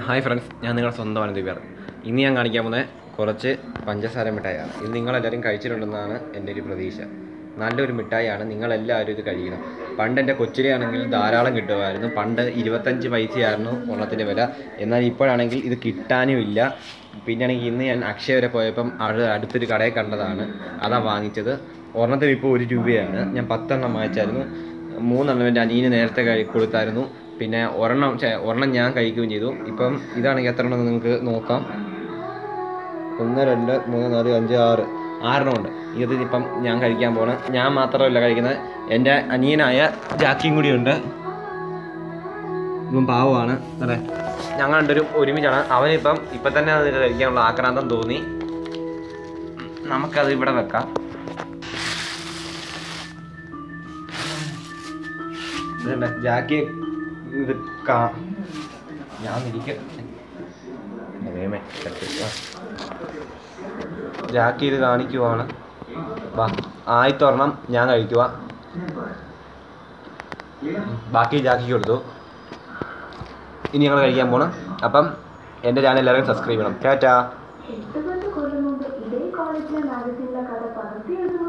Hi friends ഞാൻ നിങ്ങളുടെ സ്വന്തമാണ് ദിവ്യർ ഇന്ന് ഞാൻ കാണിക്കാൻ പോകുന്നത് കുറച്ച് പഞ്ചസാര മിഠായിയാണ് ഇത് നിങ്ങളെല്ലാവരും കഴിച്ചിട്ടുണ്ടെന്നാണ് എൻ്റെ ഒരു പ്രതീക്ഷ നല്ലൊരു മിഠായിയാണ് നിങ്ങളെല്ലാവരും ഇത് കഴിക്കണം പണ്ട് എൻ്റെ കൊച്ചിലെയാണെങ്കിൽ ധാരാളം കിട്ടുമായിരുന്നു പണ്ട് ഇരുപത്തഞ്ച് പൈസയായിരുന്നു ഒരെണ്ണത്തിൻ്റെ വില എന്നാൽ ഇപ്പോഴാണെങ്കിൽ ഇത് കിട്ടാനും ഇല്ല പിന്നെയാണെങ്കിൽ ഇന്ന് ഞാൻ അക്ഷയ വരെ പോയപ്പം അത് അടുത്തൊരു കടയിൽ കണ്ടതാണ് അതാ വാങ്ങിച്ചത് ഒരെണ്ണത്തിന് ഇപ്പോൾ ഒരു രൂപയാണ് ഞാൻ പത്തെണ്ണം വാങ്ങിച്ചായിരുന്നു മൂന്നെണ്ണം എൻ്റെ അനിയന് നേരത്തെ കഴി കൊടുത്തായിരുന്നു പിന്നെ ഒരെണ്ണം ഛെ, ഒരെണ്ണം ഞാൻ കഴിക്കുകയും ചെയ്തു ഇപ്പം ഇതാണെങ്കിൽ എത്ര എണ്ണം നിങ്ങൾക്ക് നോക്കാം ഒന്ന് രണ്ട് മൂന്ന് നാല് അഞ്ച് ആറ് ആറെണ്ണം ഉണ്ട് ഇത് ഇപ്പം ഞാൻ കഴിക്കാൻ പോണ് ഞാൻ മാത്രമല്ല കഴിക്കുന്നത് എൻ്റെ അനിയനായ ജാക്കിയും കൂടിയുണ്ട് ഇപ്പം പാവമാണ് അതെ ഞങ്ങൾ രണ്ടുപേരും ഒരുമിച്ചാണ് അവനിപ്പം ഇപ്പം തന്നെ അത് കഴിക്കാനുള്ള ആക്രാന്തം തോന്നി നമുക്കത് ഇവിടെ വെക്കാം ഇതുണ്ട് ജാക്കി ഇത് കാ ഞാൻ ഇരിക്കും ദൈവമേ, കിടക്ക്. വാ. ജാക്കി ഇത് കാണിക്കുവാണ് വാ ആയിത്തൊരെണ്ണം ഞാൻ കഴിക്കുക ബാക്കി ജാക്കിക്ക് കൊടുത്തു ഇനി ഞങ്ങൾ കഴിക്കാൻ പോണം അപ്പം എൻ്റെ ചാനൽ എല്ലാവരും സബ്സ്ക്രൈബ് ചെയ്യണം ടാറ്റാ എട്ട് പത്ത് കൊല്ലം മുമ്പ് ഇതേ കോളേജിലെ മാഗസിനിലെ കഥ പകർത്തി എഴുതുന്ന